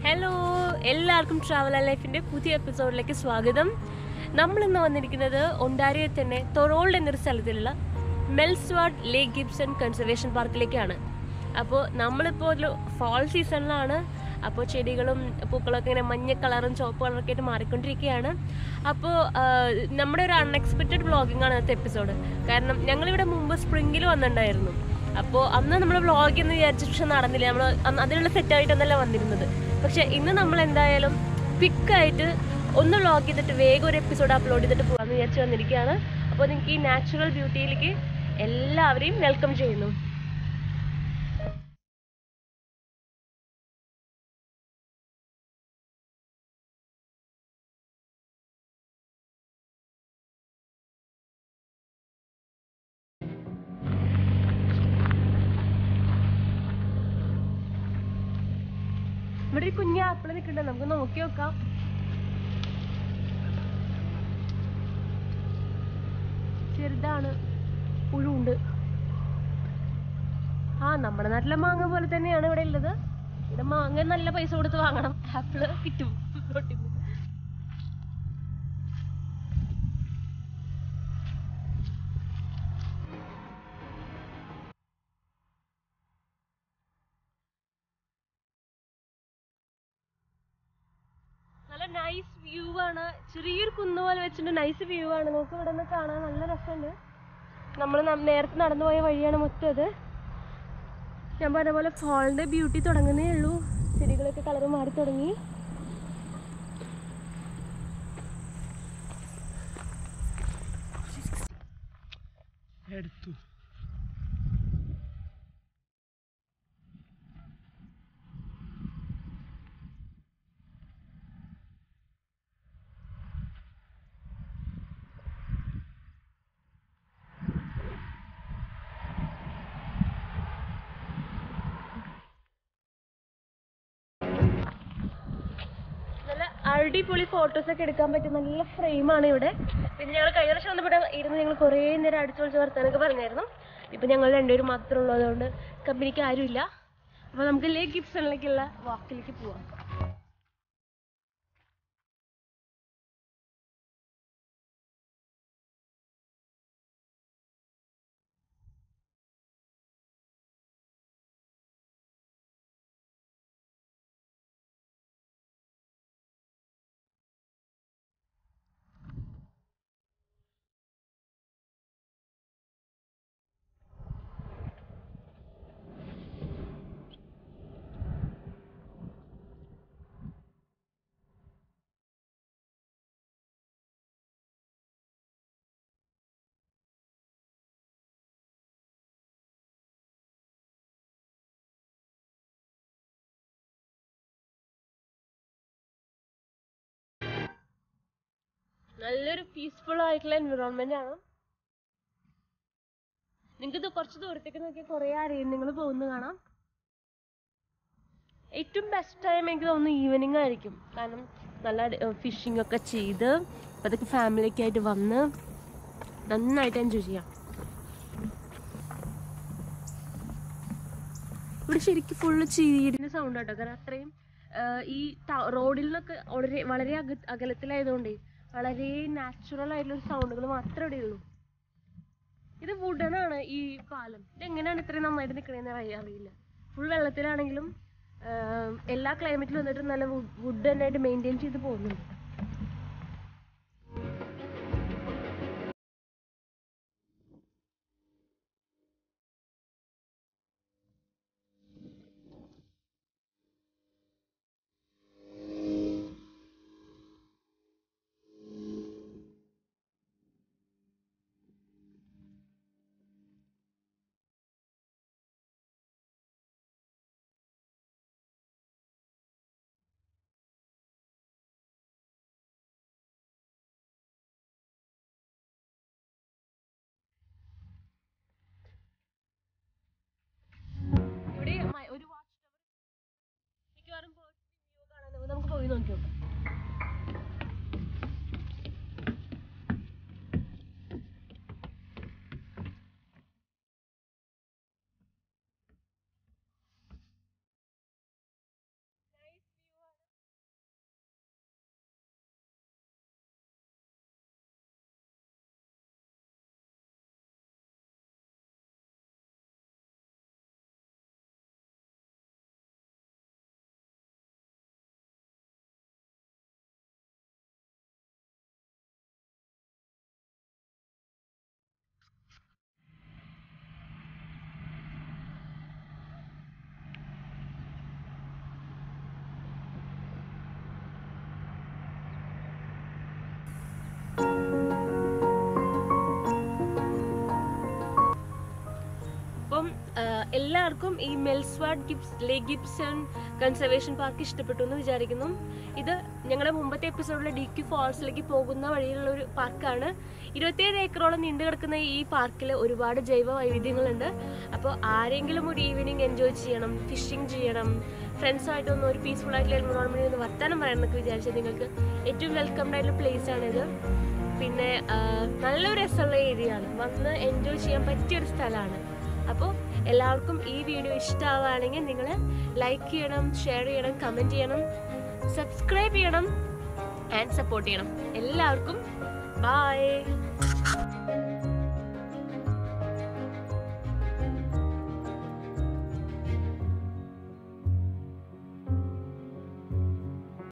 Hello എല്ലാവർക്കും travel ലൈഫിൻ്റെ പുതിയ എപ്പിസോഡിലേക്ക് സ്വാഗതം നമ്മൾ ഇന്ന് വന്നിരിക്കുന്നത് ഒണ്ടാരിയിൽ തന്നെ തൊറോൾഡ് എന്നൊരു സ്ഥലത്തിലുള്ള മെൽസ്വാഡ് ലേക്ക് ഗിബ്സൺ കൺസർവേഷൻ പാർക്കിലേക്കാണ് അപ്പോൾ നമ്മളിപ്പോൾ ഒരു ഫാൾ സീസണിലാണ് അപ്പോൾ ചെടികളും പൂക്കളൊക്കെ ഇങ്ങനെ മഞ്ഞ കളറും ചുവപ്പ് കളറൊക്കെ ആയിട്ട് മാറിക്കൊണ്ടിരിക്കുകയാണ് അപ്പോൾ നമ്മുടെ ഒരു അൺഎക്സ്പെക്റ്റഡ് വ്ളോഗിംഗ് ആണ് ഇന്നത്തെ എപ്പിസോഡ് കാരണം ഞങ്ങളിവിടെ മുമ്പ് സ്പ്രിങ്ങിൽ വന്നിട്ടുണ്ടായിരുന്നു അപ്പോൾ അന്ന് നമ്മൾ വ്ളോഗ് എന്ന് വിചാരിച്ചു പക്ഷെ നടന്നില്ല നമ്മൾ അതിനുള്ള സെറ്റായിട്ടൊന്നല്ല വന്നിരുന്നത് പക്ഷെ ഇന്ന് നമ്മൾ എന്തായാലും ക്വിക്കായിട്ട് ഒന്ന് വ്ളോഗ് ചെയ്തിട്ട് വേഗം ഒരു എപ്പിസോഡ് അപ്ലോഡ് ചെയ്തിട്ട് പോകാമെന്ന് വിചാരിച്ച് വന്നിരിക്കുകയാണ് അപ്പോൾ നിങ്ങൾക്ക് ഈ നാച്ചുറൽ ബ്യൂട്ടിയിലേക്ക് എല്ലാവരെയും വെൽക്കം ചെയ്യുന്നു ഇവിടെ ഒരു കുഞ്ഞ് ആപ്പിൾ നിൽക്കുന്നുണ്ട് നമുക്ക് നോക്കി നോക്കാം ചെറുതാണ് പുഴുണ്ട് ആ നമ്മുടെ നാട്ടിലെ മാങ്ങ പോലെ തന്നെയാണ് ഇവിടെ ഉള്ളത് ഇവിടെ മാങ്ങ നല്ല പൈസ കൊടുത്ത് വാങ്ങണം ആപ്പിള് കിട്ടും റോട്ടിന്ന്. നല്ല നൈസ് വ്യൂ ആണ് ചെറിയൊരു കുന്ന് പോലെ വെച്ചിട്ട് നൈസ് വ്യൂ ആണ് നമുക്ക് ഇവിടെ നിന്ന് കാണാൻ നല്ല രസമുണ്ട് നമ്മൾ നേരത്തെ നടന്നു പോയ വഴിയാണ് മൊത്തം ഇത് ഞാൻ പറഞ്ഞ പോലെ ഫോളിന്റെ ബ്യൂട്ടി തുടങ്ങുന്നേ ഉള്ളൂ ചെടികളൊക്കെ കളർ മാറി തുടങ്ങി എടുത്തു നല്ല അടിപൊളി ഫോട്ടോസ് ഒക്കെ എടുക്കാൻ പറ്റിയ നല്ല ഫ്രെയിമാണ് ഇവിടെ പിന്നെ ഞങ്ങൾ കഴിഞ്ഞ വർഷം വന്നപ്പോൾ ഇരുന്ന് ഞങ്ങൾ കുറേ നേരം അടിച്ചു പൊളിച്ച് വർത്താനൊക്കെ പറഞ്ഞായിരുന്നു ഇപ്പം ഞങ്ങൾ രണ്ടുപേരും മാത്രമേ ഉള്ളൂ അതുകൊണ്ട് കമ്പനിക്ക് ആരുമില്ല അപ്പോൾ നമുക്ക് ലേ ഗിഫ്റ്റ്സിലേക്കുള്ള വാക്കിലേക്ക് പോവാം നല്ലൊരു പീസ്ഫുൾ ആയിട്ടുള്ള എൻവിറോൺമെന്റ് ആണ് നിങ്ങൾക്ക് ഇത് കുറച്ച് ദൂരത്തേക്ക് നോക്കിയാൽ കുറേ അരയന്നങ്ങൾ പോകുന്നത് കാണാം ഏറ്റവും ബെസ്റ്റ് ടൈം എനിക്ക് തോന്നുന്നു ഈവനിങ് ആയിരിക്കും കാരണം നല്ല ഫിഷിംഗ് ഒക്കെ ചെയ്ത് അതൊക്കെ ഫാമിലിയൊക്കെ ആയിട്ട് വന്ന് നന്നായിട്ട് എൻജോയ് ചെയ്യാം ഇവിടെ ശരിക്കും ഫുള്ള് ചീരിയുടെ സൗണ്ട് ആട്ടോ കാരണം അത്രയും ആഹ് ഈ ട- റോഡിൽ നിന്നൊക്കെ വളരെ വളരെ അക അകലത്തിലായതുകൊണ്ടേ വളരെ നാച്ചുറൽ ആയിട്ടുള്ള സൗണ്ടുകൾ മാത്രമേ ഇവിടെ ഉള്ളൂ ഇത് വുഡൻ ആണ് ഈ പാലം ഇത് എങ്ങനെയാണ് ഇത്രയും നന്നായിട്ട് നിൽക്കണേന്ന് അറിയില്ല ഫുൾ വെള്ളത്തിലാണെങ്കിലും ആഹ് എല്ലാ ക്ലൈമറ്റിലും വന്നിട്ട് നല്ല വുഡ് തന്നെയായിട്ട് മെയിൻറ്റെയിൻ ചെയ്ത് പോകുന്നുണ്ട് ഇവിടെ മ- ഒരു വാച്ച് ടവർ മിക്കവാറും വ്യൂ കാണാൻ നമുക്ക് പോയി നോക്കി നോക്കാം എല്ലാവർക്കും ഈ മെൽസ്വാഡ് ഗിബ്സ് ലേ ഗിബ്സൺ കൺസർവേഷൻ പാർക്ക് ഇഷ്ടപ്പെട്ടു എന്ന് വിചാരിക്കുന്നു ഇത് ഞങ്ങളുടെ മുമ്പത്തെ എപ്പിസോഡിലെ ഡി ക്യു ഫോൾസിലേക്ക് പോകുന്ന വഴിയിലുള്ള ഒരു പാർക്കാണ് ഇരുപത്തിയേഴ് ഏക്കറോളം നീണ്ടു കിടക്കുന്ന ഈ പാർക്കിൽ ഒരുപാട് ജൈവ വൈവിധ്യങ്ങളുണ്ട് അപ്പോൾ ആരെങ്കിലും ഒരു ഈവനിങ് എൻജോയ് ചെയ്യണം ഫിഷിംഗ് ചെയ്യണം ഫ്രണ്ട്സായിട്ടൊന്ന് ഒരു പീസ്ഫുൾ ആയിട്ടുള്ള എൻവറോൺമെൻറ്റിൽ ഒന്ന് വർത്തമാനം പറയണം എന്നൊക്കെ വിചാരിച്ചാൽ നിങ്ങൾക്ക് ഏറ്റവും വെൽക്കംഡ് ആയിട്ടുള്ള പ്ലേസ് ആണിത് പിന്നെ ആ, നല്ലൊരു രസമുള്ള ഏരിയ ആണ് വന്ന് എൻജോയ് ചെയ്യാൻ പറ്റിയൊരു സ്ഥലമാണ് അപ്പോൾ എല്ലാവർക്കും ഈ വീഡിയോ ഇഷ്ടമാവുകയാണെങ്കിൽ നിങ്ങൾ ലൈക്ക് ചെയ്യണം ഷെയർ ചെയ്യണം കമൻറ്റ് ചെയ്യണം സബ്സ്ക്രൈബ് ചെയ്യണം ആൻഡ് സപ്പോർട്ട് ചെയ്യണം എല്ലാവർക്കും ബൈ